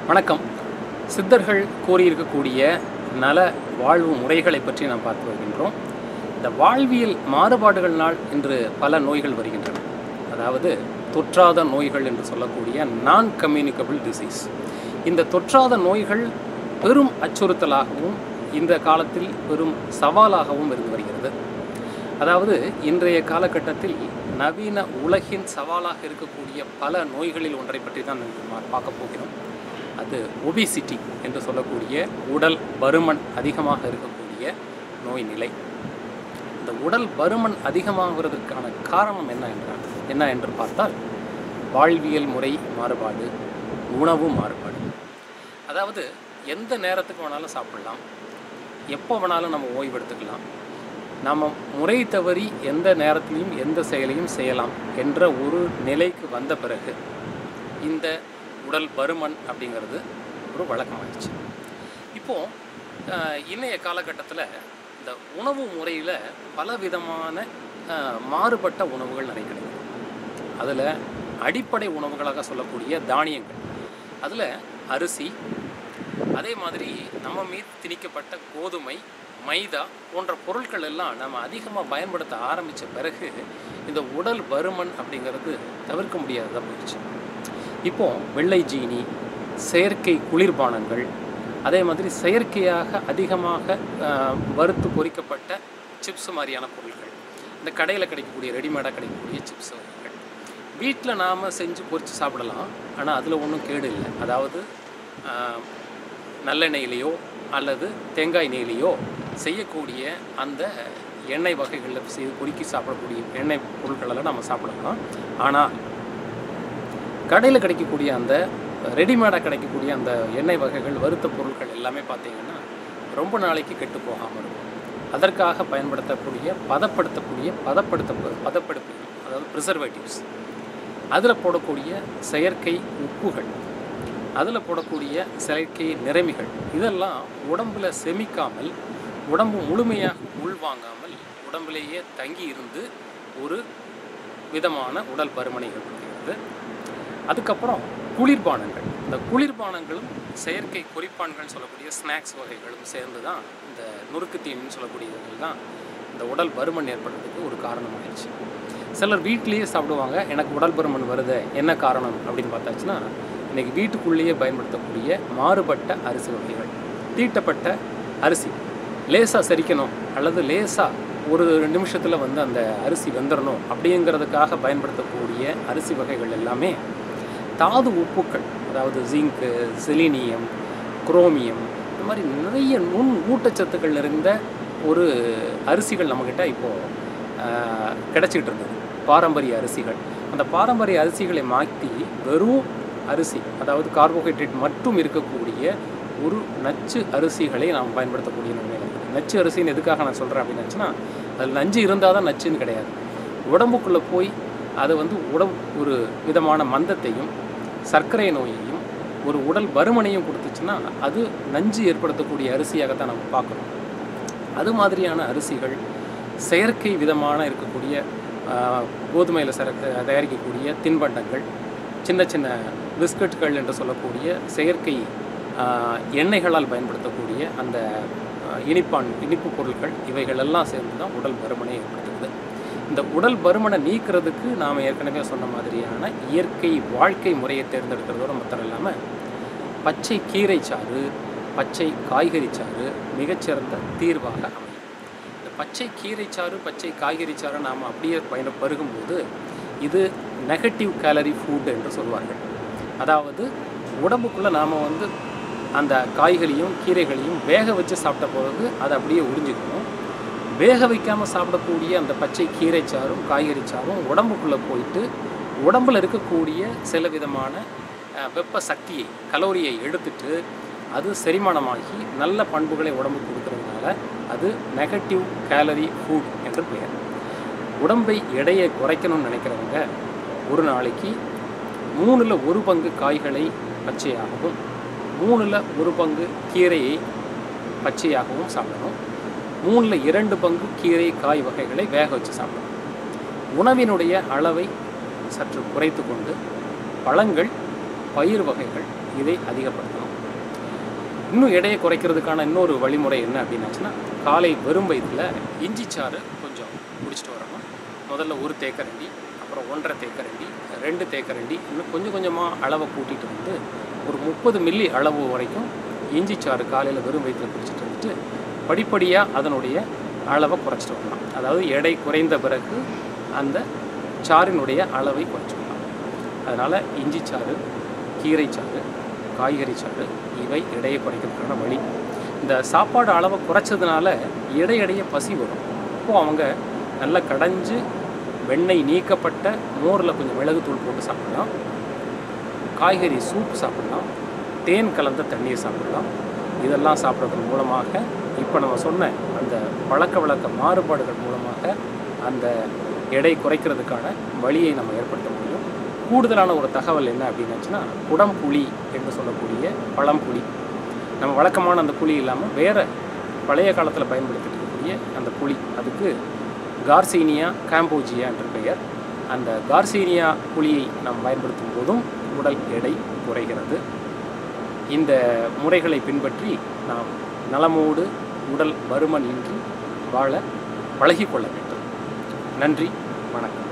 வணக்கம் சித்தர்கள் கூறியிருக்கக்கூடிய நல வாழ்வு முறைகளை பற்றி நாம் பார்த்து வருகின்றோம் இந்த வாழ்வியல் மாறுபாடுகளினால் இன்று பல நோய்கள் வருகின்றன அதாவது தொற்றாத நோய்கள் என்று சொல்லக்கூடிய நான் கம்யூனிகபிள் டிசீஸ் இந்த தொற்றாத நோய்கள் பெரும் அச்சுறுத்தலாகவும் இந்த காலத்தில் பெரும் சவாலாகவும் இருந்து வருகிறது அதாவது இன்றைய காலகட்டத்தில் நவீன உலகின் சவாலாக இருக்கக்கூடிய பல நோய்களில் ஒன்றை பற்றி தான் நாம் பார்க்க போகிறோம் அது ஒபிசிட்டி என்று சொல்லக்கூடிய உடல் பருமன் அதிகமாக இருக்கக்கூடிய நோய் நிலை இந்த உடல் பருமன் அதிகமாகிறதுக்கான காரணம் என்ன என்றால் என்ன என்று பார்த்தால் வாழ்வியல் முறை மாறுபாடு உணவு மாறுபாடு அதாவது எந்த நேரத்துக்கு வேணாலும் சாப்பிடலாம் எப்போ வேணாலும் நம்ம ஓய்வு எடுத்துக்கலாம் நாம் முறை தவறி எந்த நேரத்திலையும் எந்த செயலையும் செய்யலாம் என்ற ஒரு நிலைக்கு வந்த பிறகு இந்த உடல் பருமன் அப்படிங்கிறது ஒரு வழக்கமாயிடுச்சு இப்போது இன்றைய காலகட்டத்தில் இந்த உணவு முறையில் பல விதமான அஹ், மாறுபட்ட உணவுகள் நிறைய கிடைக்குது அதில் அடிப்படை உணவுகளாக சொல்லக்கூடிய தானியங்கள் அதில் அரிசி அதே மாதிரி நம்ம மீது திணிக்கப்பட்ட கோதுமை மைதா போன்ற பொருட்கள் எல்லாம் நம்ம அதிகமாக பயன்படுத்த ஆரம்பித்த பிறகு இந்த உடல் பருமன் அப்படிங்கிறது தவிர்க்க முடியாததாக போயிடுச்சு இப்போ வெள்ளை ஜீனி செயற்கை குளிர்பானங்கள் அதே மாதிரி செயற்கையாக அதிகமாக ஆஹ், வறுத்து பொரிக்கப்பட்ட சிப்ஸ் மாதிரியான பொருட்கள் இந்த கடையில் கிடைக்கக்கூடிய ரெடிமேடாக கிடைக்கக்கூடிய சிப்ஸ் வகைகள் வீட்டில் நாம் செஞ்சு பொரித்து சாப்பிடலாம் ஆனால் அதில் ஒன்றும் கேடு இல்லை அதாவது ஆஹ், நல்லெண்ணெயிலையோ அல்லது தேங்காய் நெய்லையோ செய்யக்கூடிய அந்த எண்ணெய் வகைகளில் செய்து பொறுக்கி சாப்பிடக்கூடிய எண்ணெய் பொருட்களெல்லாம் நம்ம சாப்பிடலாம் ஆனால் கடையில் கிடைக்கக்கூடிய அந்த ரெடிமேடாக கிடைக்கக்கூடிய அந்த எண்ணெய் வகைகள் வறுத்த பொருட்கள் எல்லாமே பார்த்தீங்கன்னா ரொம்ப நாளைக்கு கெட்டு போகாமல் இருக்கும் அதற்காக பயன்படுத்தக்கூடிய பதப்படுத்தக்கூடிய பதப்படுத்த பதப்படுத்தி அதாவது ப்ரிசர்வேட்டிவ்ஸ் அதில் போடக்கூடிய செயற்கை உப்புகள் அதில் போடக்கூடிய செயற்கை நிறமிகள் இதெல்லாம் உடம்பில் செமிக்காமல் உடம்பு முழுமையாக உள்வாங்காமல் உடம்பிலேயே தங்கி இருந்து ஒரு விதமான உடல் பருமனை ஏற்படுத்துகிறது அதுக்கப்புறம் குளிர்பானங்கள் இந்த குளிர்பானங்களும் செயற்கை குறிப்பான்கள் சொல்லக்கூடிய ஸ்நாக்ஸ் வகைகளும் சேர்ந்து தான் இந்த நுறுக்கு தீனின்னு சொல்லக்கூடியவர்கள் தான் இந்த உடல் பருமன் ஏற்படுறதுக்கு ஒரு காரணமாகிடுச்சு சிலர் வீட்டிலேயே சாப்பிடுவாங்க எனக்கு உடல் பருமன் வருது என்ன காரணம் அப்படின்னு பார்த்தாச்சுன்னா இன்றைக்கி வீட்டுக்குள்ளேயே பயன்படுத்தக்கூடிய மாறுபட்ட அரிசி வகைகள் தீட்டப்பட்ட அரிசி லேசாக செரிக்கணும் அல்லது லேசாக ஒரு நிமிஷத்தில் வந்து அந்த அரிசி வெந்துடணும் அப்படிங்கிறதுக்காக பயன்படுத்தக்கூடிய அரிசி வகைகள் எல்லாமே தாது உப்புக்கள் அதாவது ஜிங்க்கு செலினியம் குரோமியம் இந்த மாதிரி நிறைய நுண் ஊட்டச்சத்துக்கள் நிறைந்த ஒரு அரிசிகள் நம்மக்கிட்ட இப்போது கிடச்சிக்கிட்டு இருந்தது பாரம்பரிய அரிசிகள் அந்த பாரம்பரிய அரிசிகளை மாற்றி வெறும் அரிசி அதாவது கார்போஹைட்ரேட் மட்டும் இருக்கக்கூடிய ஒரு நச்சு அரிசிகளை நாம் பயன்படுத்தக்கூடிய நிலைமையில் இருக்குது நச்சு அரிசின்னு எதுக்காக நான் சொல்கிறேன் அப்படின்னாச்சுன்னா அதில் நஞ்சு இருந்தால் தான் நச்சுன்னு கிடையாது உடம்புக்குள்ளே போய் அது வந்து உடம்பு ஒரு விதமான மந்தத்தையும் சர்க்கரை நோயையும் ஒரு உடல் பருமனையும் கொடுத்துச்சுன்னா அது நஞ்சு ஏற்படுத்தக்கூடிய அரிசியாகத்தான் நம்ம பார்க்குறோம் அது மாதிரியான அரிசிகள் செயற்கை விதமான இருக்கக்கூடிய கோதுமையில் சரக்கு தயாரிக்கக்கூடிய தின்பண்டங்கள் சின்ன சின்ன பிஸ்கட்கள் என்று சொல்லக்கூடிய செயற்கை ஆஹ், எண்ணெய்களால் பயன்படுத்தக்கூடிய அந்த ஆஹ், இனிப்பான் இனிப்பு பொருட்கள் இவைகள் எல்லாம் சேர்ந்து தான் உடல் பருமனை ஏற்படுத்துகிறது இந்த உடல் பருமனை நீக்கிறதுக்கு நாம் ஏற்கனவே சொன்ன மாதிரியான இயற்கை வாழ்க்கை முறையை தேர்ந்தெடுக்கிறதோட மொத்தம் இல்லாமல் பச்சை கீரை சாறு பச்சை காய்கறி சாறு மிகச்சிறந்த தீர்வாக அமையும் இந்த பச்சை கீரை சாறு பச்சை காய்கறி சாறு நாம் அப்படியே பயண பருகும்போது இது நெகட்டிவ் கேலரி ஃபுட் என்று சொல்வார்கள் அதாவது உடம்புக்குள்ளே நாம் வந்து அந்த காய்கறியும் கீரைகளையும் வேக வச்சு சாப்பிட்ட பிறகு அதை அப்படியே உறிஞ்சிக்கணும் வேக வைக்காமல் சாப்பிடக்கூடிய அந்த பச்சை கீரை சாறும் காய்கறி சாறும் உடம்புக்குள்ளே போயிட்டு உடம்பில் இருக்கக்கூடிய சில விதமான அஹ், வெப்ப சக்தியை கலோரியை எடுத்துட்டு அது செரிமானமாகி நல்ல பண்புகளை உடம்புக்கு கொடுக்கறதுனால அது நெகட்டிவ் கேலரி ஃபுட் என்று பெயர் உடம்பை எடையை குறைக்கணும்னு நினைக்கிறவங்க ஒரு நாளைக்கு மூணில் ஒரு பங்கு காய்களை பச்சையாகவும் மூணில் ஒரு பங்கு கீரையை பச்சையாகவும் சாப்பிடணும் மூணில் இரண்டு பங்கு கீரை காய் வகைகளை வேக வச்சு சாப்பிடணும் உணவினுடைய அளவை சற்று குறைத்து கொண்டு பழங்கள் பயிர் வகைகள் இதை அதிகப்படுத்தணும் இன்னும் எடையை குறைக்கிறதுக்கான இன்னொரு வழிமுறை என்ன அப்படின்னாச்சுன்னா காலை வெறும் வயிற்றில் இஞ்சி சாறு கொஞ்சம் குடிச்சிட்டு வரணும் முதல்ல ஒரு தேக்கரண்டி அப்புறம் ஒன்றரை தேக்கரண்டி ரெண்டு தேக்கரண்டி இன்னும் கொஞ்சம் கொஞ்சமாக அளவை கூட்டிகிட்டு வந்து ஒரு முப்பது மில்லி அளவு வரைக்கும் இஞ்சி சாறு காலையில் வெறும் வயிற்றில் குடிச்சிட்டு வந்துட்டு படிப்படியாக அதனுடைய அளவை குறைச்சிட்டு வரலாம் அதாவது எடை குறைந்த பிறகு அந்த சாறினுடைய அளவை குறைச்சிக்கலாம் அதனால் இஞ்சி சாறு கீரை சாறு காய்கறி சாறு இவை எடையை குறைக்கிறதுக்கான வழி இந்த சாப்பாடு அளவை குறைச்சதுனால இடையிடையே பசி வரும் அப்போது அவங்க நல்லா கடைஞ்சு வெண்ணெய் நீக்கப்பட்ட மோரில் கொஞ்சம் மிளகுத்தூள் போட்டு சாப்பிடலாம் காய்கறி சூப் சாப்பிடலாம் தேன் கலந்த தண்ணீர் சாப்பிடலாம் இதெல்லாம் சாப்பிட்றதன் மூலமாக இப்போ நம்ம சொன்ன அந்த பழக்க வழக்க மாறுபாடுகள் மூலமாக அந்த எடை குறைக்கிறதுக்கான வழியை நம்ம ஏற்படுத்த முடியும் கூடுதலான ஒரு தகவல் என்ன அப்படின்னாச்சுன்னா குடம்புளி என்று சொல்லக்கூடிய பழம்புளி நம்ம வழக்கமான அந்த புளி இல்லாமல் வேறு பழைய காலத்தில் பயன்படுத்திட்டு இருக்கக்கூடிய அந்த புளி அதுக்கு கார்சீனியா காம்போஜியா என்ற பெயர் அந்த கார்சீனியா புளியை நாம் பயன்படுத்தும் போதும் உடல் எடை குறைகிறது இந்த முறைகளை பின்பற்றி நாம் நலமோடு உடல் பருமன் இன்றி வாழ பழகிக்கொள்ள வேண்டும் நன்றி வணக்கம்